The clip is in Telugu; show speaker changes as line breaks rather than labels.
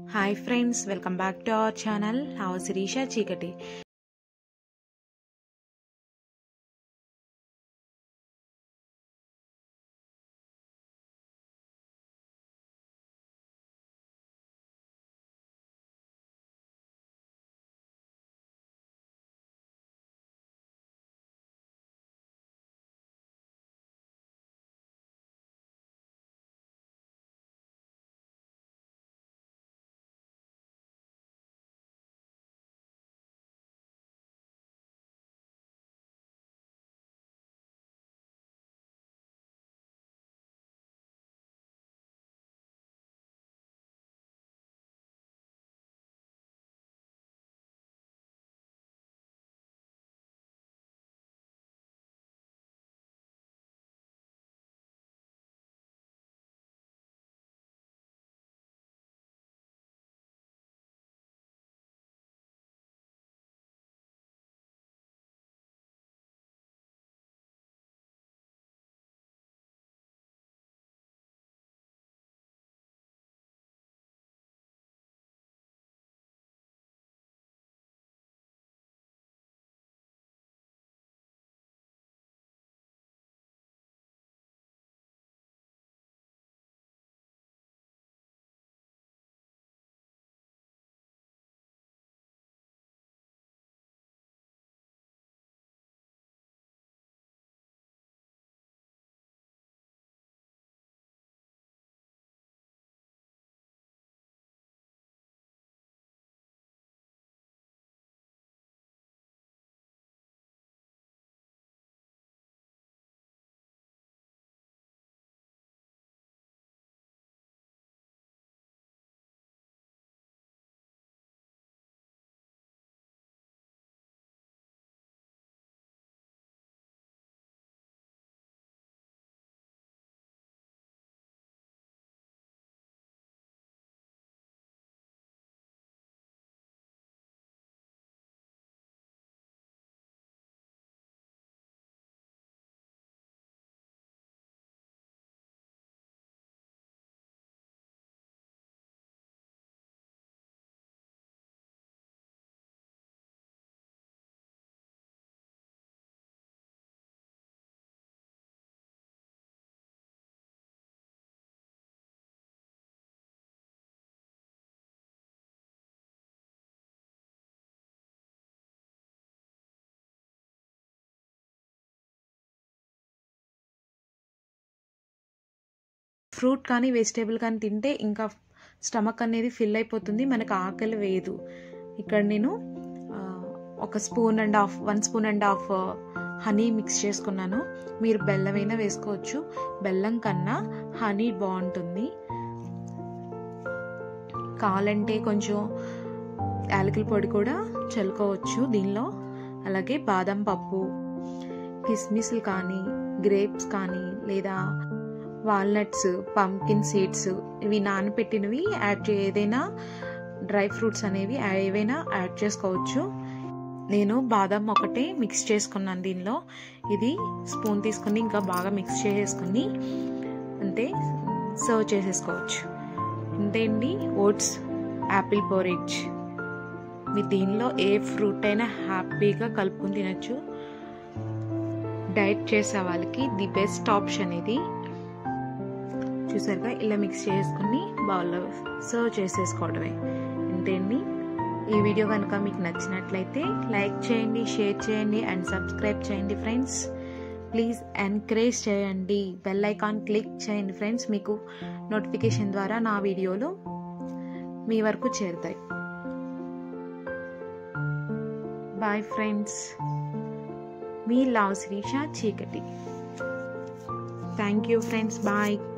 hi friends welcome back to our channel హౌ శిరీష చీకటి ఫ్రూట్ కానీ వెజిటేబుల్ కానీ తింటే ఇంకా స్టమక్ అనేది ఫిల్ అయిపోతుంది మనకు ఆకలి వేయదు ఇక్కడ నేను ఒక spoon and half one spoon and half honey mix చేసుకున్నాను మీరు బెల్లమైనా వేసుకోవచ్చు బెల్లం కన్నా హనీ బాగుంటుంది కావాలంటే కొంచెం యాలకుల పొడి కూడా చల్లుకోవచ్చు దీనిలో అలాగే బాదం పప్పు కిస్మిస్లు కానీ గ్రేప్స్ కానీ లేదా వాల్నట్స్ పంకిన్ సీడ్స్ ఇవి నానబెట్టినవి యాడ్ చే ఏదైనా డ్రై ఫ్రూట్స్ అనేవి ఏవైనా యాడ్ చేసుకోవచ్చు నేను బాదం ఒకటే మిక్స్ చేసుకున్నాను దీనిలో ఇది స్పూన్ తీసుకుని ఇంకా బాగా మిక్స్ చేసేసుకుని అంతే సర్వ్ చేసేసుకోవచ్చు అంతేండి ఓట్స్ యాపిల్ పోరేజ్ మీరు దీనిలో ఏ ఫ్రూట్ అయినా హ్యాపీగా కలుపుకొని తినచ్చు డైట్ చేసే వాళ్ళకి ది బెస్ట్ ఆప్షన్ ఇది చూసారుగా ఇలా మిక్స్ చేసుకుని బౌల్లో సర్వ్ చేసేసుకోవడమే అంతేండి ఈ వీడియో కనుక మీకు నచ్చినట్లయితే లైక్ చేయండి షేర్ చేయండి అండ్ సబ్స్క్రైబ్ చేయండి ఫ్రెండ్స్ ప్లీజ్ ఎంకరేజ్ చేయండి బెల్ ఐకాన్ క్లిక్ చేయండి ఫ్రెండ్స్ మీకు నోటిఫికేషన్ ద్వారా నా వీడియోలు మీ వరకు చేరుతాయి బాయ్ ఫ్రెండ్స్ మీ love Srisha Cheekati thank you friends bye